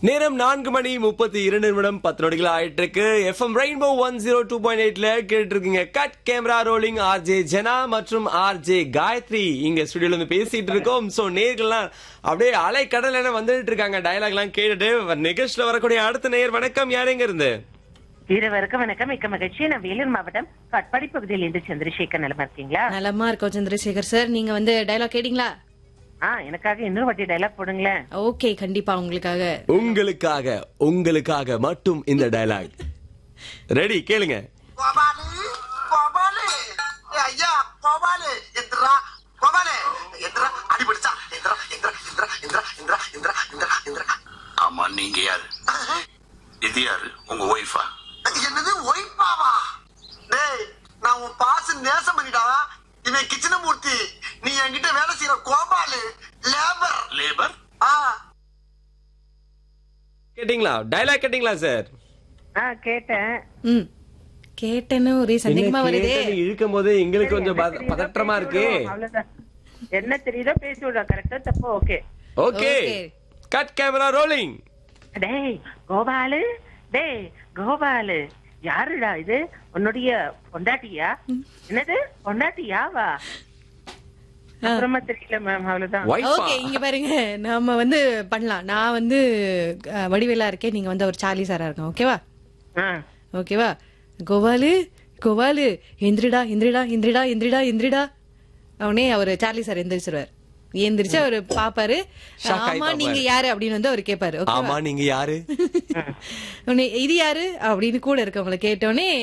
நேரம் நான்கு மணி முப்பத்தி இரண்டு நிமிடம் பத்து நொடிகள் ஆயிட்டு இருக்கு FM rainbow one zero two point எயிட்ல கேட்டு இருக்கீங்க cut camera rolling RJ Jana மற்றும் ஆர்ஜே காயத்ரி இங்க ஸ்டுடியோல இருந்து பேசிட்டு இருக்கோம் சோ நேர்கள்லாம் அப்படியே அலை கடல் என வந்துட்டு இருக்காங்க டயலாக் எல்லாம் கேட்டுட்டு நிகழ்ச்சியில வரக்கூடிய அடுத்த நேர் வணக்கம் யாருங்க இருந்து இருவருக்கும் வணக்கம் மிக்க மகிழ்ச்சி நான் வேலூர் மாவட்டம் காட்பாடி பகுதியில் இருந்து சந்திரசேகர் நிலமா இருக்கீங்களா நலமா இருக்கோம் சந்திரசேகர் சார் நீங்க வந்து டயலாக் கேட்டீங்களா ஆ எனக்காக இன்னொரு வாட்டி டைலாக் போடுங்களேன் ஓகே கண்டிப்பா உங்களுக்காக உங்களுக்காக உங்களுக்காக மட்டும் இந்த டயலாக் ரெடி கேளுங்க கோபாலு கோபாலு ஏ ஐயா கோபாலு எந்திரா கோபாலு எந்திரா அடிபிடிச்சா எந்திரா எந்திரா எந்திரா எந்திரா எந்திரா எந்திரா எந்திரா எந்திரா ஆமா நீங்க யாரு இது யாரு உங்க ஒய்ஃபா என்னது ஒய்பாவா டேய் நான் உன் பாச நேசம் பண்ணிடா இவன் கிச்சனமூர்த்தி நீ என்கிட்ட வேலை செய்யற கோபாலு லேபர் லேபர் ஆ கேட்டீங்களா டயலாக் கேட்டீங்களா சார் ஆ கேட்டேன் ம் கேட்டேன்னு ஒரே சந்தேகமா வருதே இழுக்கும் போது எங்களுக்கு கொஞ்சம் பத- என்ன தெரியுதோ பதற்றமா பேசி இருக்கு விடுவோம், அவ்வளவுதான். என்ன தெரியுதோ பேசி விடுவோம் கரெக்டா தப்பு okay okay Okay. Cut camera rolling டேய் கோபாலு டேய் கோபாலு யாருடா இது உன்னுடைய பொண்டாட்டியா என்னது பொண்டாட்டியாவா அப்புறமா தெரியல மேம் அவ்வளவுதான் ஒய்ஃபா ஓகே இங்க பாருங்க நாம வந்து பண்ணலாம் நான் வந்து அஹ், வடிவேலா இருக்கேன் நீங்க வந்து ஒரு சார்லி சாரா இருக்கேன் ஓகேவா ஆ ஓகேவா கோபாலு கோபாலு எந்திரிடா எந்திரிடா எந்திரிடா எந்திரிடா எந்திரிடா அவனே அவர் சார்லி சார் எந்திரிச்சிருவார் எந்திரிச்சு அவரு பாப்பாரு Shock ஆயி ஆமா நீங்க பாப்பாரு. யாரு அப்படின்னு வந்து அவர் கேட்பாரு ஆமா நீங்க யாரு உடனே இது யாரு அப்படின்னு கூட இருக்கவங்கள கேட்டோடனே